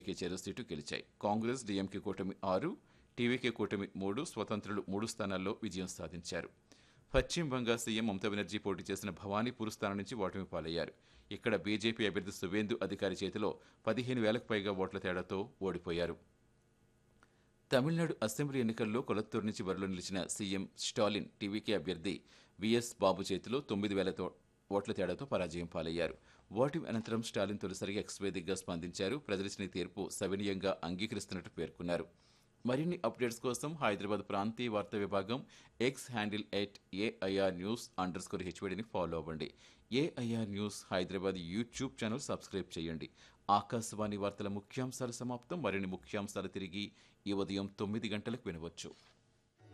TVK చెరో seat గెలిచాయి Congress DMK కూటమి ఆరు టీవీకే కూటమి మూడు స్వతంత్రులు మూడు స్థానాల్లో విజయం సాధించారు పశ్చిమ బంగా సీఎం మమతా బెనర్జీ పోటీ చేసిన భవానీపూర్ స్థానం నుంచి ఓటమి పాలయ్యారు ఇక్కడ బీజేపీ అభ్యర్థి సువేందు అధికారి చేతిలో పదిహేను వేలకు పైగా ఓట్ల తేడాతో ఓడిపోయారు తమిళనాడు అసెంబ్లీ ఎన్నికల్లో కొలత్తూరు నుంచి బరిలో నిలిచిన సీఎం స్టాలిన్ టీవీకే అభ్యర్థి విఎస్ బాబు చేతిలో తొమ్మిది వేల తో- ఓట్ల తేడాతో పరాజయం పాలయ్యారు ఓటమి అనంతరం స్టాలిన్ తొలిసారిగా ఎక్స్ వేదికగా స్పందించారు ప్రజలిచ్చిన ఈ తీర్పు సవినీయంగా అంగీకరిస్తున్నట్టు పేర్కొన్నారు మరిన్ని అప్డేట్స్ కోసం హైదరాబాద్ ప్రాంతీయ వార్తా విభాగం X handle at AIR news under score హెచ్వడిని ఫాలో అవ్వండి AIR news Hyderabad YouTube channel subscribe చేయండి ఆకాశవాణి వార్తల ముఖ్యాంశాలు సమాప్తం మరిన్ని ముఖ్యాంశాలు తిరిగి ఈ ఉదయం తొమ్మిది గంటలకు వినవచ్చు